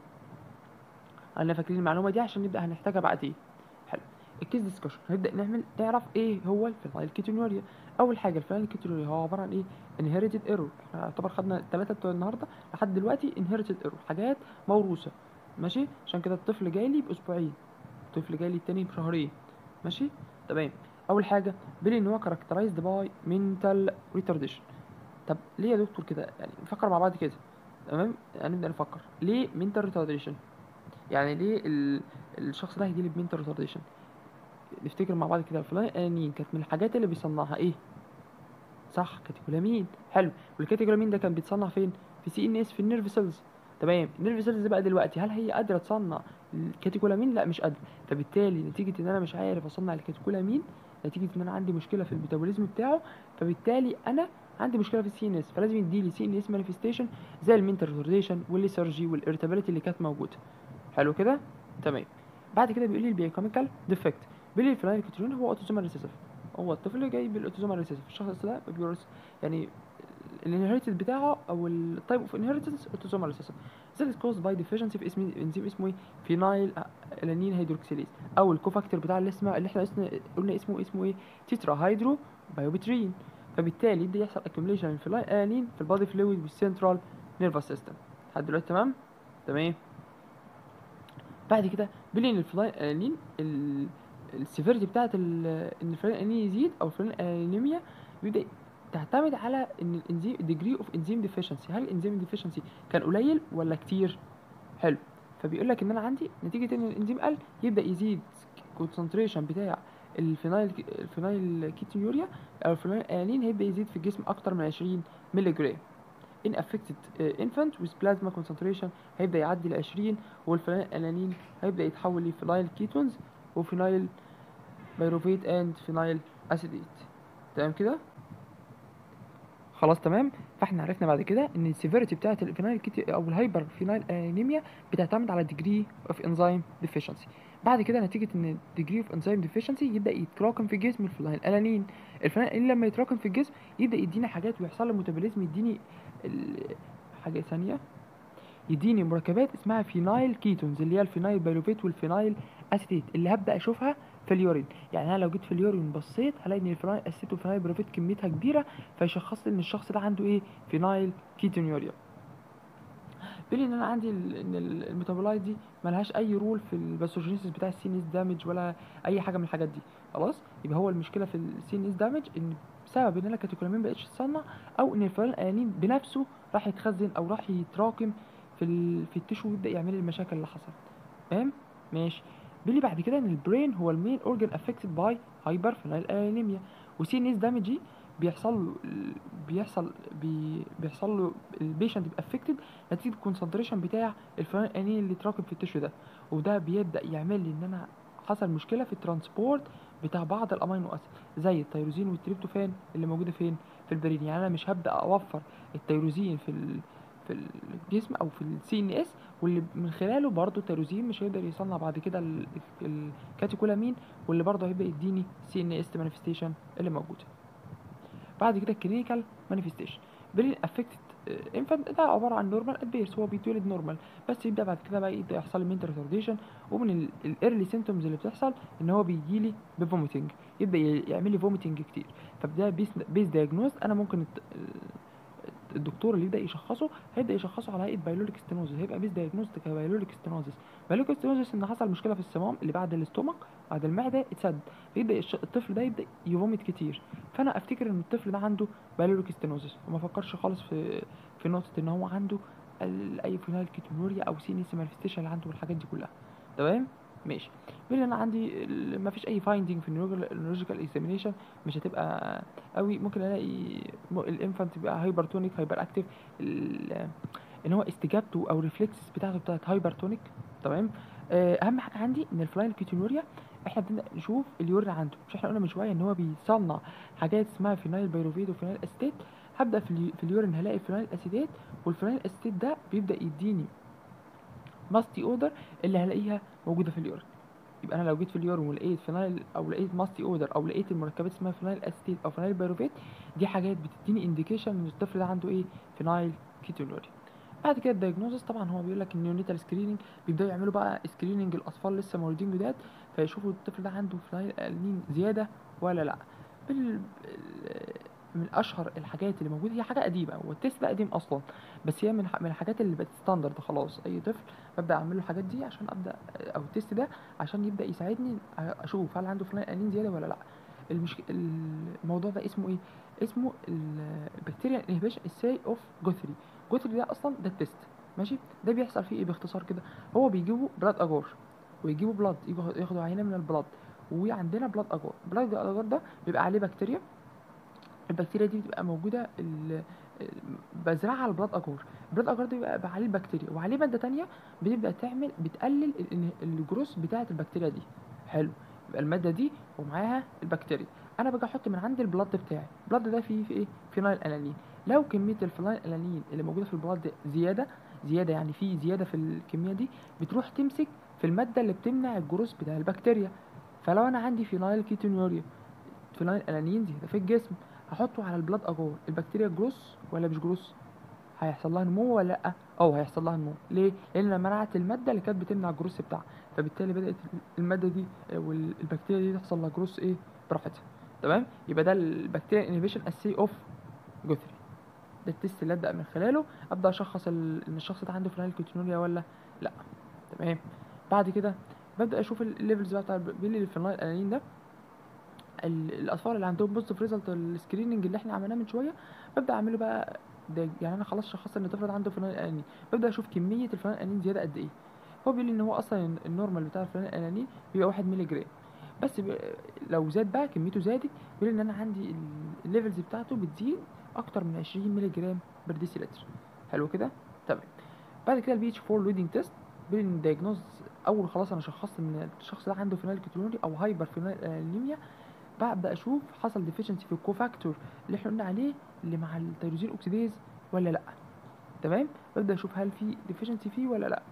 انا فاكرين المعلومة دي عشان نبدأ هنحتاجها بعدين حلو الكيس ديسكشن هنبدأ نعمل نعرف ايه هو الفينايلكيتونوريا اول حاجة الفينايلكيتونوريا هو عبارة عن ايه inherited error احنا يعتبر خدنا الثلاثة بتوع النهاردة لحد دلوقتي inherited error حاجات موروثة ماشي عشان كده الطفل جاي لي باسبوعين الطفل جاي لي التاني بشهرين ماشي تمام اول حاجة بيقول ان هو characterized by mental retardation طب ليه يا دكتور كده يعني نفكر مع بعض كده تمام هنبدأ نفكر ليه mental retardation يعني ليه ال... الشخص ده هيجيلي بمنتال ريتارديشن نفتكر مع بعض كده الفلانين كانت من الحاجات اللي بيصنعها ايه صح كاتيكولامين حلو والكاتيكولامين ده كان بيتصنع فين في سي ان اس في النيرف سيلز تمام النيرف سيلز دي بقى دلوقتي هل هي قادره تصنع الكاتيكولامين لا مش قادره فبالتالي نتيجه ان انا مش عارف اصنع الكاتيكولامين نتيجه ان انا عندي مشكله في الميتابوليزم بتاعه فبالتالي انا عندي مشكله في السي ان اس فلازم يديلي سي ان اس مانيفستيشن زي المنتال ريتارديشن والليسرجي والارتابيليتي اللي كانت موجوده حلو كده تمام بعد كده بيقول لي البيوكيميكال ديفكت بيقول لي الفينايلكترون هو اوتوزومال ريسيسيف هو الطفل اللي جاي بالاوتوزومال ريسيسيف الشخص ده بيورث يعني الانهيرتد بتاعه او التايب اوف انهيرتنس اوتوزومال ريسيسيف ذات از كوزد باي ديفيشنسي في اسم انزيم اسمه ايه فينايل الانين هيدروكسيليز او الكوفاكتور بتاع اللي اسمه اللي احنا اسمه قلنا اسمه اسمه ايه تيترا هيدرو بايوبترين فبالتالي يبدا يحصل اكيوميليشن الفينايل الانين في البادي فلويد والسنترال نيرفس سيستم لحد دلوقتي تمام تمام بعد كده بيقول ان الفلانين السيفيرتي بتاعت ال- ان الفلانين يزيد او الفلانينيميا بيبدا تعتمد على ان الانزيم degree اوف انزيم ديفيشنسي هل الانزيم ديفيشنسي كان قليل ولا كتير حلو فبيقول لك ان انا عندي نتيجه ان الانزيم قل يبدا يزيد الكونسنتريشن بتاع الفينايل الفينايل كيتونيوريا او الفلانين هيبدا يزيد في الجسم اكتر من 20 مللي جرام in affected uh, infant with plasma concentration هيبدأ يعدي ل 20 والفينايلانين هيبدأ يتحول لفينايل كيتونز وفينايل بيروفيت اند فينايل اسيديت تمام كده خلاص تمام فاحنا عرفنا بعد كده ان السيفيريتي بتاعت الفينايل كيتي او الهايبر فينايل انيميا بتعتمد على degree اوف انزيم ديفيشنسي بعد كده نتيجة ان degree اوف انزيم ديفيشنسي يبدأ يتراكم في الجسم الفينايل الانين الفينايل لما يتراكم في الجسم يبدأ يدينا حاجات ويحصل له ميتابوليزم يديني ال- حاجة ثانية يديني مركبات اسمها فينايل كيتونز اللي هي الفينايل بايلوفيت والفينايل اسيتيت اللي هبدا اشوفها في اليورين يعني انا لو جيت في اليورين بصيت هلاقي ان الفينايل اسيتيت والفينايل بايلوفيت كميتها كبيره فيشخص لي ان الشخص ده عنده ايه فينايل كيتونيوريا بيقول لي ان انا عندي ال- ان ال- الميتابولايت دي ملهاش اي رول في الباثوجينيسيس بتاع السينيس دامج ولا اي حاجه من الحاجات دي خلاص يبقى هو المشكله في السينيس دامج ان بسبب ان انا كاتيكولامين مبقتش تصنع او ان الفينايل الانين بنفسه راح يتخزن او راح يتراكم في ال... في التشو ويبدا يعمل لي المشاكل اللي حصلت فاهم ماشي بيقول لي بعد كده ان البرين هو المين اورجان افكتد باي هايبر فينايل انيميا وسي ان اس دامج دي بيحصل له بيحصل بي بيحصل له البيشنت بيبقى افكتد نتيجه الكونسنتريشن بتاع الفينايل انين اللي اتراكم في التشو ده وده بيبدا يعمل لي ان انا حصل مشكله في الترانسبورت بتاع بعض الامينو اسيد زي التيروزين والتريبتوفان اللي موجوده فين في البرين يعني انا مش هبدا اوفر التيروزين في ال... في الجسم او في السي ان اس واللي من خلاله برضه التيروزين مش هيقدر يصنع بعد كده ال- الكاتيكولامين واللي برضه هيبدا يديني سي ان اس مانيفستيشن اللي موجوده بعد كده الكلينيكال مانيفستيشن برين افكتد انفانت ده عباره عن نورمال ادبيرس هو بيتولد نورمال بس يبدا بعد كده بقى يبدا يحصل له منتال ريتارديشن ومن الايرلي سيمتومز اللي بتحصل ان هو بيجي لي بفوميتنج يبدا ي- يعمل لي فوميتنج كتير فبدا بيس بيس دايجنوز انا ممكن الت- الدكتور اللي يبدا يشخصه هيبدا يشخصه على هيئه بايلوريك ستينوزس هيبقى بيس دايجنوز كبايلوريك ستينوزس بايلوريك ستينوزس ان حصل مشكله في الصمام اللي بعد الاستومك بعد المعده اتسد فيبدا الش- الطفل ده يبدا يفومت كتير فانا افتكر ان الطفل ده عنده بايلوريك ستينوزس وما افكرش خالص في في نقطه ان هو عنده ال- اي فينال كيتونوريا او سي نيس مانيفستيشن اللي عنده والحاجات دي كلها تمام ماشي بيقول انا عندي ما فيش اي فايندينج في النيورولوجيكال اكزامينيشن مش هتبقى قوي ممكن الاقي م- الانفانت بيبقى هايبرتونيك هايبر اكتيف ان هو استجابته او ريفلكسز بتاعته بتاعت هايبرتونيك تمام آه، اهم حاجه عندي ان الفلاين كيتونوريا احنا بدنا نشوف اليورين عنده مش احنا قلنا من شويه ان هو بيصنع حاجات اسمها فينايل بيروفيد وفينايل اسيتيت هبدا في, اليو- في اليورين هلاقي فينايل اسيتيت والفينايل اسيتيت ده بيبدا يديني ماستي اودر اللي هلاقيها موجوده في اليورين يبقى انا لو جيت في اليورين ولقيت فينايل او لقيت ماستي اودر او لقيت المركبات اسمها فينايل اسيتيت او فينايل بيروفيت دي حاجات بتديني انديكيشن ان الطفل ده عنده ايه فينايل كيتونوريا بعد كده الدايجنوزس طبعا هو بيقول لك النيونيتال سكريننج بيبداوا يعملوا بقى سكريننج الاطفال لسه مولودين جداد فيشوفوا الطفل ده عنده فينايل الانين زياده ولا لا بال... بال- من اشهر الحاجات اللي موجوده هي حاجه قديمه والتست ده قديم اصلا بس هي من ح- من الحاجات اللي بقت ستاندرد خلاص اي طفل ببدا اعمل له الحاجات دي عشان ابدا او التست ده عشان يبدا يساعدني اشوف هل عنده فينايل الانين زياده ولا لا المشك... الموضوع ده اسمه ايه اسمه البكتيريا انهبيشن الساي اوف جوثري جوثري ده اصلا ده التست ماشي ده بيحصل فيه ايه باختصار كده هو بيجيبوا بلاد اجار ويجيبوا بلاد يجوا ياخدوا عينه من البلاد وعندنا بلاد اجار بلاد اجار ده بيبقى عليه بكتيريا البكتيريا دي بتبقى موجوده ال... بزرعها على البلاد اجار البلاد اجار ده بيبقى عليه البكتيريا وعليه ماده تانية بتبدا تعمل بتقلل ال- الجروس بتاعه البكتيريا دي حلو يبقى الماده دي ومعاها البكتيريا انا باجي احط من عند البلاد بتاعي البلاد ده فيه في ايه فينايل الانين لو كميه الفينايل الانين اللي موجوده في البلاد زياده زياده يعني في زياده في الكميه دي بتروح تمسك في الماده اللي بتمنع الجروس بتاع البكتيريا فلو انا عندي فينايل كيتونيوريا فينايل الانين زياده في الجسم هحطه على البلاد اجار البكتيريا جروس ولا مش جروس هيحصل لها نمو ولا لا اه هيحصل لها نمو ليه لان انا منعت الماده اللي كانت بتمنع الجروس بتاعها فبالتالي بدات الماده دي آه، والبكتيريا دي تحصل لها جروس ايه براحتها تمام يبقى ده البكتيريا انهبيشن اسي اوف جوثري ده التست اللي ابدا من خلاله ابدا اشخص ال- ان الشخص ده عنده فينايل كيتونوريا ولا لا تمام بعد كده ببدا اشوف الليفلز بقى بتاع بيقول لي الفينايل الانين ده ال- الاطفال اللي عندهم بوزيتيف ريزلت السكريننج اللي احنا عملناه من شويه ببدا اعمله بقى ده يعني انا خلاص شخصت ان الطفل ده عنده فينايل انانين ببدا اشوف كميه الفينايل الانانين زياده قد ايه هو بيقول لي ان هو اصلا النورمال بتاع الفينايل الانانين بيبقى 1 مللي جرام بس ب... لو زاد بقى كميته زادت بيقول ان انا عندي ال- الليفلز بتاعته بتزيد اكتر من 20 مللي جرام بر ديسيلتر حلو كده تمام بعد كده البي اتش 4 لودنج تيست بيقول ان الدايجنوز اول خلاص انا شخصت ان الشخص ده عنده فينايل كيتونوري او هايبر فينايل انيميا ببدا اشوف حصل ديفيشنسي في الكوفاكتور اللي احنا قلنا عليه اللي مع التيروزين اوكسيديز ولا لا تمام ببدا اشوف هل في ديفيشنسي فيه ولا لا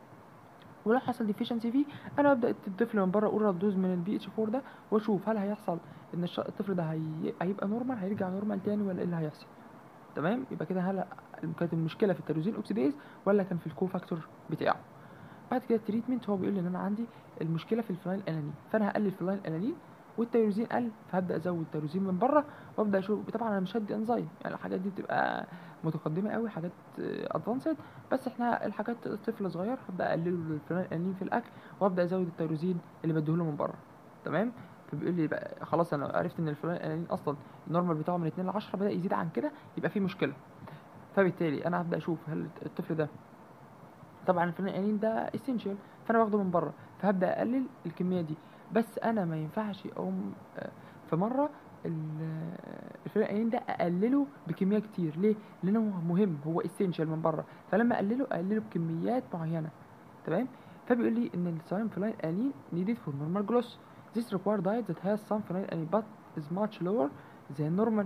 ولو حصل ديفيشنسي فيه انا ببدا الطفل من بره اورال دوز من البي اتش 4 ده واشوف هل هيحصل ان الش- الطفل ده هي... هيبقى نورمال هيرجع نورمال تاني ولا ايه اللي هيحصل تمام يبقى كده هل كانت المشكله في التيروزين اوكسيديز ولا كان في الكوفاكتور بتاعه بعد كده التريتمنت هو بيقول لي ان انا عندي المشكله في الفينايل انانين فانا هقلل الفينايل انانين والتيروزين قل فهبدا ازود التيروزين من بره وابدا اشوف طبعا انا مش هدي انزايم يعني الحاجات دي بتبقى متقدمه قوي حاجات ادفانسد بس احنا الحاجات طفل صغير هبدا اقلله الفينايل انانين في الاكل وابدا ازود التيروزين اللي بديهوله من بره تمام فبيقول لي بقى خلاص انا عرفت ان الفينايل انانين اصلا النورمال بتاعه من 2 ل 10 بدا يزيد عن كده يبقى في مشكله فبالتالي انا هبدا اشوف هل الطفل ده طبعا الفينايل انانين ده اسينشال فانا واخده من بره فهبدا اقلل الكميه دي بس انا ما ينفعش اقوم آه، في مره ال- الفينايل انانين ده اقلله بكميه كتير ليه لانه هو مهم هو اسينشال من بره فلما اقلله اقلله بكميات معينه تمام فبيقول لي ان السايم فينايل انين needed for normal growth this required diet that has some phenyl alanine but is much lower than normal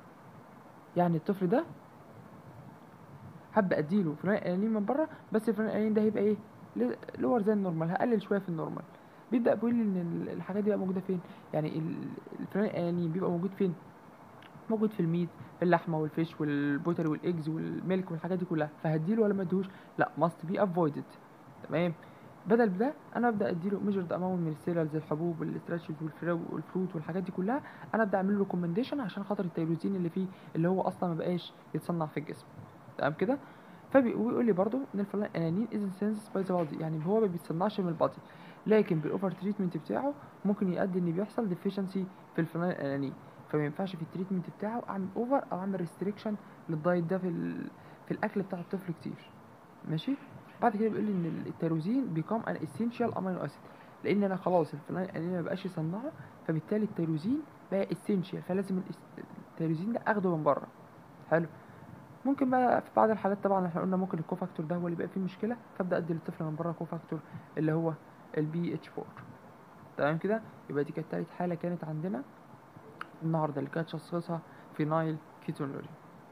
يعني الطفل ده هبدا اديله فينايل انين من بره بس الفينايل انين ده هيبقى ايه لور زي النورمال هقلل شويه في النورمال بيبدا بيقول لي ان ال- الحاجات دي بقى موجوده فين يعني ال- الفينايل انين بيبقى موجود فين موجود في الميت في اللحمه والفيش والبوتر والايجز والميلك والحاجات دي كلها فهديله ولا ما اديهوش لا must be avoided تمام بدل ده انا ابدا اديله measured amount من السيريالز الحبوب والستراتشز والفروت والحاجات دي كلها انا ابدا اعمل له ريكومنديشن عشان خاطر التيروزين اللي فيه اللي هو اصلا ما بقاش يتصنع في الجسم تمام كده فبيقول لي برضو ان الفلان الانانين از سينسس باي ذا بادي يعني هو ما بيتصنعش من البادي لكن بالاوفر تريتمنت بتاعه ممكن يؤدي ان بيحصل ديفيشنسي في الفلان الانانين فما ينفعش في التريتمنت بتاعه اعمل اوفر او اعمل ريستريكشن للدايت ده في ال... في الاكل بتاع الطفل كتير ماشي بعد كده بيقول لي ان التيروزين بيكام ان اسينشال امينو اسيد لان انا خلاص الفلان الانانين ما بقاش يصنعه فبالتالي التيروزين بقى اسينشال فلازم التيروزين ده اخده من بره حلو ممكن بقى في بعض الحالات طبعا احنا قلنا ممكن الكوفاكتور ده هو اللي بقى فيه مشكله فابدا ادي للطفل من بره كوفاكتور اللي هو البي اتش 4 تمام كده يبقى دي كانت تالت حاله كانت عندنا النهارده اللي كانت تشخيصها فينايل كيتونوري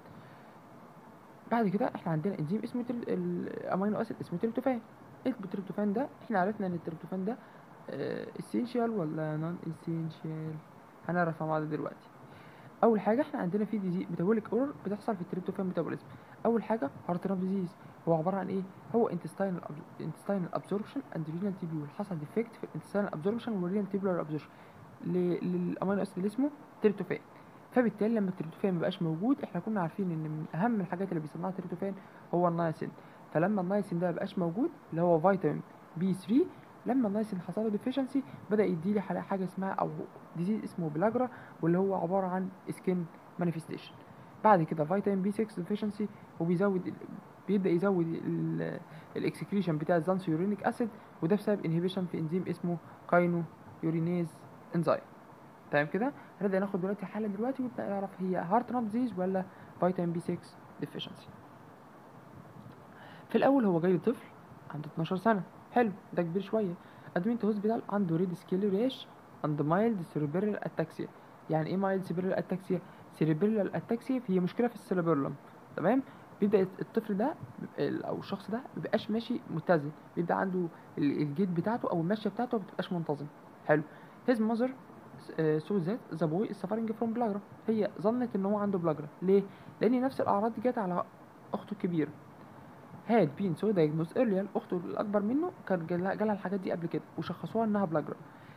بعد كده احنا عندنا انزيم اسمه الامينو اسيد اسمه تريبتوفان ايه التريبتوفان ده احنا عرفنا ان التريبتوفان ده اسينشال ولا نون اسينشال هنعرف مع بعض دلوقتي اول حاجه احنا عندنا في ديزي ميتابوليك اورر بتحصل في التريبتوفان ميتابوليزم اول حاجه هارت راب ديزيز هو عباره عن ايه هو انتستاينال انتستاينال ابزوربشن اند رينال تيبيول حصل ديفكت في الانتستاينال ابزوربشن والرينال تيبيولار ابزوربشن للامينو اسيد اللي اسمه تريبتوفان فبالتالي لما التريبتوفان مبقاش موجود احنا كنا عارفين ان من اهم الحاجات اللي بيصنعها التريبتوفان هو النايسين فلما النايسين ده مبقاش موجود اللي هو فيتامين بي 3 لما النايسين حصل له ديفيشنسي بدا يدي لي حاجه اسمها او ديزيز اسمه بلاجرا واللي هو عباره عن سكين مانيفستيشن بعد كده فيتامين بي 6 ديفيشنسي وبيزود بيبدا يزود الاكسكريشن بتاع الزانسيورينيك اسيد وده بسبب انهبيشن في انزيم اسمه كاينو يورينيز انزيم تمام كده هنبدا ناخد دلوقتي حاله دلوقتي ونبدا نعرف هي هارت راب ديزيز ولا فيتامين بي 6 ديفيشنسي في الاول هو جاي طفل عنده 12 سنه حلو ده كبير شويه ادمنت هوسبيتال عنده ريد سكيل ريش عند مايلد سيريبرال اتاكسيا يعني ايه مايلد سيريبرال اتاكسيا سيريبرال اتاكسيا هي مشكله في السيريبرلم تمام بيبدا الطفل ده او الشخص ده مبيبقاش ماشي متزن بيبدا عنده الجيت بتاعته او المشيه بتاعته ما بتبقاش منتظم حلو his mother سو ذات ذا بوي suffering from بلاجرا هي ظنت ان هو عنده بلاجرا ليه لان نفس الاعراض دي جت على اخته الكبيره had been so diagnosed earlier اخته الاكبر منه كان جالها جالها الحاجات دي قبل كده وشخصوها انها بلاجرا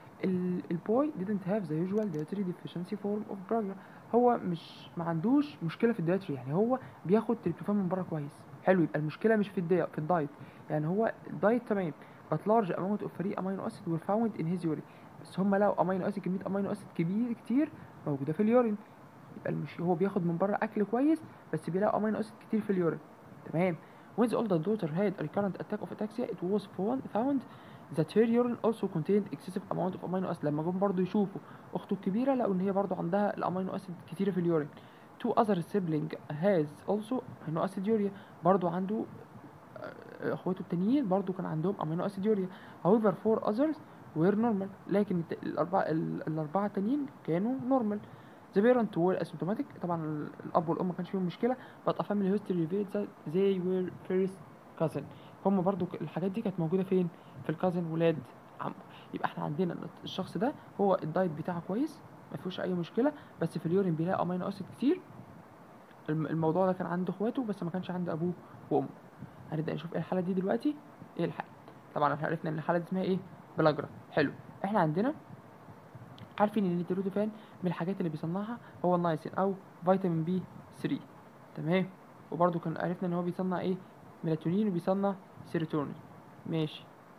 البوي didn't have the usual dietary deficiency form of بلاجرا هو مش ما عندوش مشكله في الدايتري يعني هو بياخد تريبتوفان من بره كويس حلو يبقى المشكله مش في الدي... في الدايت يعني هو الدايت تمام but large amount of free amino acid were found in his urine بس هم لقوا امينو اسيد كميه امينو اسيد كبير كتير موجوده في اليورين يبقى المش... هو بياخد من بره اكل كويس بس بيلاقوا امينو اسيد كتير في اليورين تمام when the older daughter had a recurrent attack of ataxia it was found that her urine also contained excessive amount of amino acid لما جم برضو يشوفوا اخته الكبيره لقوا ان هي برضو عندها الامينو اسيد كتيره في اليورين two other sibling has also amino acid urea برضو عنده اخواته التانيين برضو كان عندهم امينو اسيد يوريا however four others were normal لكن الاربعه الاربعه التانيين كانوا normal the parent were asymptomatic طبعا الاب والام ما كانش فيهم مشكله but a family history revealed that they were first cousin هم برضو الحاجات دي كانت موجوده فين في الكازن ولاد عمه يبقى احنا عندنا ان الشخص ده هو الدايت بتاعه كويس ما فيهوش اي مشكله بس في اليورين بيلاقي امينو اسيد كتير الموضوع ده كان عند اخواته بس ما كانش عند ابوه وامه هنبدا نشوف ايه الحاله دي دلوقتي ايه الحاله طبعا احنا عرفنا ان الحاله دي اسمها ايه بلاجرا حلو احنا عندنا عارفين ان التيروتوفان من الحاجات اللي بيصنعها هو النايسين او فيتامين بي 3 تمام وبرده كان عرفنا ان هو بيصنع ايه ميلاتونين وبيصنع سيروتونين ماشي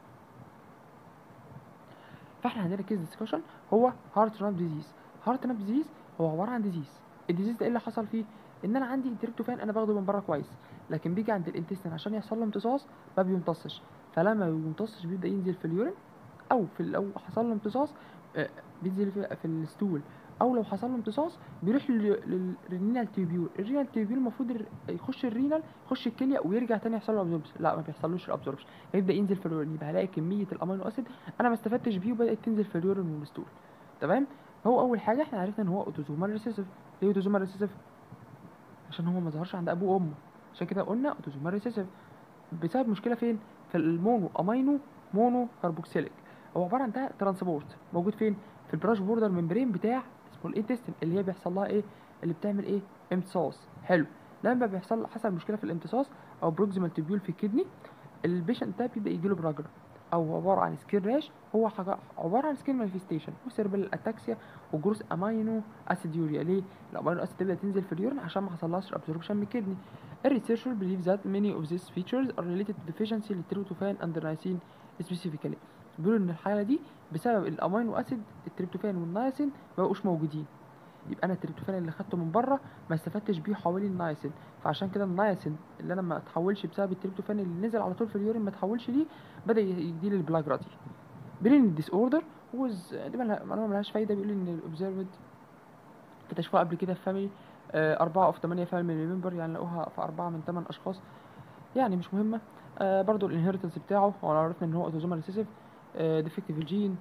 فاحنا عندنا كيس ديسكشن هو هارت راب ديزيز هارت راب ديزيز هو عباره عن ديزيز الديزيز ده ايه اللي حصل فيه ان انا عندي تريبتوفان انا باخده من بره كويس لكن بيجي عند الانتستين عشان يحصل له امتصاص ما بيمتصش فلما ما بيمتصش بيبدا ينزل في اليورين او في لو حصل له امتصاص آه بينزل في, في الستول او لو حصل له امتصاص بيروح للرينال تيوبيول الرينال تيوبيول المفروض يخش الرينال يخش الكليه ويرجع تاني يحصل له ابزوربشن لا ما بيحصلوش الابزوربشن هيبدا ينزل في اليورين يبقى هلاقي كميه الامينو اسيد انا ما استفدتش بيه وبدات تنزل في اليورين والستول تمام هو اول حاجه احنا عرفنا ان هو اوتوزومال ريسيسيف ليه اوتوزومال ريسيسيف عشان هو ما ظهرش عند ابوه وامه عشان كده قلنا اوتوزومال ريسيسيف بسبب مشكله فين في المونو امينو مونو كاربوكسيليك هو عباره عن ده ترانسبورت موجود فين في البراش بوردر ممبرين بتاع اسمه الانتستين اللي هي بيحصل لها ايه اللي بتعمل ايه امتصاص حلو لما بيحصل حصل مشكله في الامتصاص او بروكسيمال تيبيول في الكدني البيشنت ده بيبدا يجيله براجرا او عباره عن سكين راش هو حاجه عباره عن سكين مانيفستيشن وسيربل اتاكسيا وجروس امينو اسيد يوريا ليه الامينو اسيد تبدا تنزل في اليورين عشان ما حصلهاش ابسوربشن من الكدني الريسيرشر بيليف ذات many of these features are related to deficiency للتريبتوفان and niacin specifically بيقولوا ان الحاله دي بسبب الامينو اسيد التريبتوفان والنياسين ما بقوش موجودين يبقى انا التريبتوفان اللي خدته من بره ما استفدتش بيه حوالي النياسين فعشان كده النياسين اللي انا ما اتحولش بسبب التريبتوفان اللي نزل على طول في اليورين ما اتحولش ليه بدا يديلي البلاجراتي بيقول ان الديس اوردر وز دي مالها- معلومه ملهاش فايده بيقول ان الاوبزرفد اكتشفوها قبل كده في فاميلي أربعة أوف تمانية فاميلي ممبر يعني لقوها في أربعة من تمن أشخاص يعني مش مهمة آه برضو الانهيرتنس بتاعه هو أنا عرفنا إن هو أوتوزومال ريسيسيف ديفكتيف الجين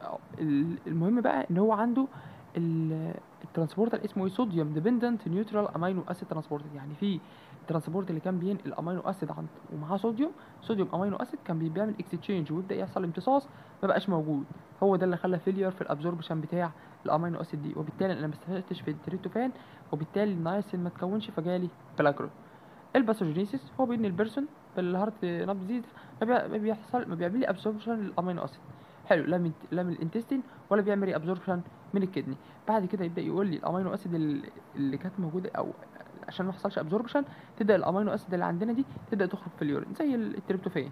المهم بقى إن هو عنده ال- الترانسبورتر اسمه ايه صوديوم ديبندنت نيوترال امينو اسيد ترانسبورتر يعني في الترانسبورتر اللي كان بينقل الامينو اسيد عند ومعاه صوديوم صوديوم امينو اسيد كان بي- بيعمل اكستشينج ويبدا يحصل امتصاص ما بقاش موجود هو ده اللي خلى فيلير في الابزوربشن بتاع الامينو اسيد دي وبالتالي انا ما استفدتش في التريبتوفان وبالتالي النايسين ما تكونش فجالي بلاجرو الباثوجينيسيس هو بان البيرسون بالهارت نبض ديزيز ما بي- ما بيحصل ما بيعمل لي ابسوربشن للامينو اسيد حلو لا من لا من الانتستين ولا بيعمل ابزوربشن من الكدني بعد كده يبدا يقول لي الامينو اسيد اللي, اللي كانت موجوده او عشان ما يحصلش ابزوربشن تبدا الامينو اسيد اللي عندنا دي تبدا تخرج في اليورين زي التريبتوفان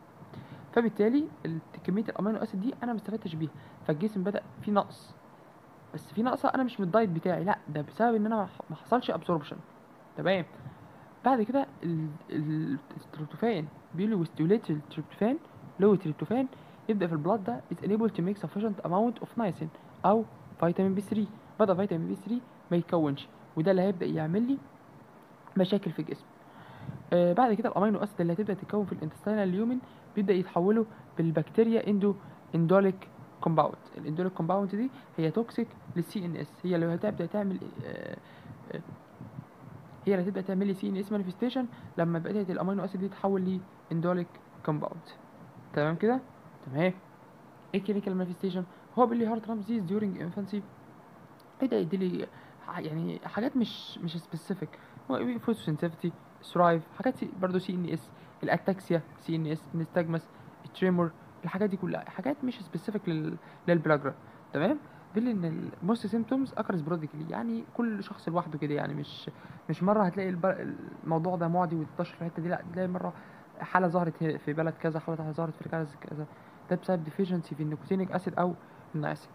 فبالتالي ال- كميه الامينو اسيد دي انا ما استفدتش بيها فالجسم بدا في نقص بس في نقصه انا مش من الدايت بتاعي لا ده بسبب ان انا ما ح- ما حصلش ابسوربشن تمام بعد كده ال- ال- التريبتوفان بيقول لي وستيوليت التريبتوفان لو التريبتوفان يبدا في البلاد ده is able to make sufficient amount of niacin او فيتامين بي 3 بدا فيتامين بي 3 ما يتكونش وده اللي هيبدا يعمل لي مشاكل في الجسم آه بعد كده الامينو اسيد اللي هتبدا تتكون في الانتستينال اليومن بيبدا يتحولوا بالبكتيريا اندو اندوليك كومباوند الاندوليك كومباوند دي هي توكسيك للسي ان اس هي اللي هتبدا تعمل آه آه هي اللي هتبدا تعمل لي سي ان اس مانيفستيشن لما بدات الامينو اسيد دي تتحول لي اندوليك كومباوند تمام كده تمام ايه كلينيكال مانيفستيشن هو بيقول لي هارت رام ديزيز ديورنج انفانسي بدا يديلي ح- يعني حاجات مش مش سبيسيفيك هو فوتوسنسيفيتي سترايف حاجات سي- برضو سي ان اس الاتاكسيا سي ان اس النستاجمس التريمور الحاجات دي كلها حاجات مش سبيسيفيك لل للبلاجرا تمام بيقول لي ان الموست سيمتومز اكرز بروديكلي يعني كل شخص لوحده كده يعني مش مش مره هتلاقي الب- الموضوع ده معدي وينتشر في الحته دي لا تلاقي مره حاله ظهرت هي- في بلد كذا حاله ظهرت في كذا كذا ده بسبب ديفيشنسي في النيكوتينيك اسيد او النياسين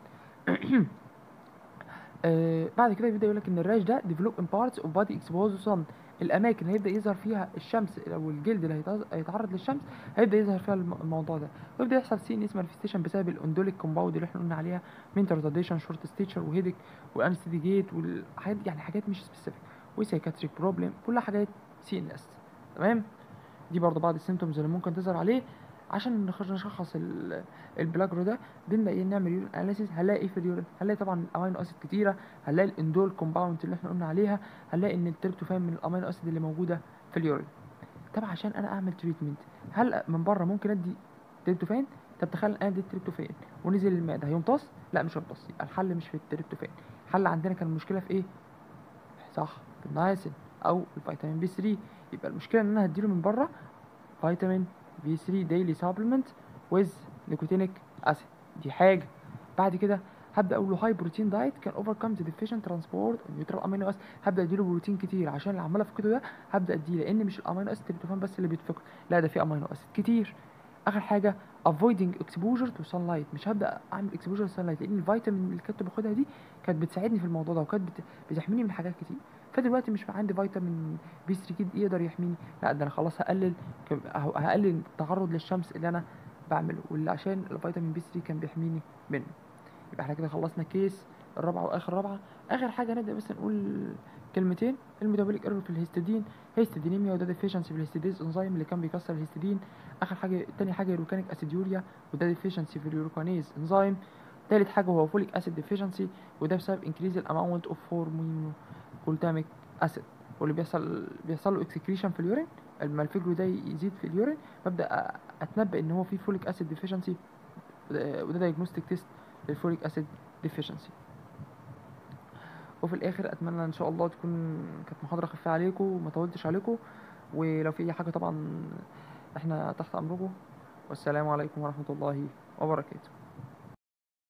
آه بعد كده بيبدا يقول لك ان الراش ده ديفلوب ان بارتس اوف بادي اكسبوز سن الاماكن اللي هيبدا يظهر فيها الشمس او الجلد اللي هيتظ- هيتعرض للشمس هيبدا يظهر فيها الم- الموضوع ده ويبدا يحصل سي ان اس مانيفستيشن بسبب الاندوليك كومباوند اللي احنا قلنا عليها منتال ريتارديشن شورت ستيتشر وهيدك والانستيدي جيت والحاجات دي يعني حاجات مش سبيسيفيك وسايكاتريك بروبلم كلها حاجات سي ان اس تمام دي برضه بعض السيمتومز اللي ممكن تظهر عليه عشان نخش نشخص ال- البلاجرو ده بنبدا ايه نعمل يورين اناليسيس هنلاقي ايه في اليورين هنلاقي طبعا الامينو اسيد كتيره هنلاقي الاندول كومباوند اللي احنا قلنا عليها هنلاقي ان التريبتوفان من الامينو اسيد اللي موجوده في اليورين طب عشان انا اعمل تريتمنت هل من بره ممكن ادي تريبتوفان طب تخيل انا اديت تريبتوفان ونزل المعده هيمتص لا مش هيمتص يبقى الحل مش في التريبتوفان الحل عندنا كان المشكله في ايه صح في النياسين او الفيتامين بي 3 يبقى المشكله ان انا هديله من بره فيتامين بي 3 ديلي سبلمنت ويز نيكوتينيك اسيد دي حاجه بعد كده هبدا اقول له هاي بروتين دايت كان اوفر كام ذا ديفيشنت ترانسبورت نيوترال امينو اسيد هبدا اديله بروتين كتير عشان اللي عمال افقده ده هبدا اديه لان مش الامينو اسيد تريبتوفان بس اللي بيتفقد لا ده في امينو اسيد كتير اخر حاجه avoiding exposure to sunlight مش هبدا اعمل exposure to sunlight لان الفيتامين اللي كنت باخدها دي كانت بتساعدني في الموضوع ده وكانت بت- بتحميني من حاجات كتير فدلوقتي مش عندي فيتامين بي 3 كده يقدر يحميني لا ده انا خلاص هقلل كم- ه- هقلل التعرض للشمس اللي انا بعمله واللي عشان الفيتامين بي 3 كان بيحميني منه يبقى احنا كده خلصنا كيس الرابعه واخر رابعه اخر حاجه نبدا بس نقول كلمتين الميتابوليك ايرور في الهيستidine هيستidينيميا وده ديفيشنسي في الهيستيديز انزيم اللي كان بيكسر الهيستidine اخر حاجه تاني حاجه يوروكانيك اسيديوريا وده ديفيشنسي في اليوروكانيز انزيم تالت حاجه هو فوليك اسيد ديفيشنسي وده بسبب انكريز الاماونت اوف فورمينو كولتاميك اسيد واللي بيحصل بيحصل له اكسكريشن في اليورين لما الفيجرو ده يزيد في اليورين ببدا أ- اتنبأ ان هو في فوليك اسيد ديفيشنسي وده دايجنوستيك تيست للفوليك اسيد ديفيشنسي وفي الاخر اتمنى ان شاء الله تكون كانت محاضره خفيفه عليكم وما طولتش عليكم ولو في اي حاجه طبعا احنا تحت امركم والسلام عليكم ورحمه الله وبركاته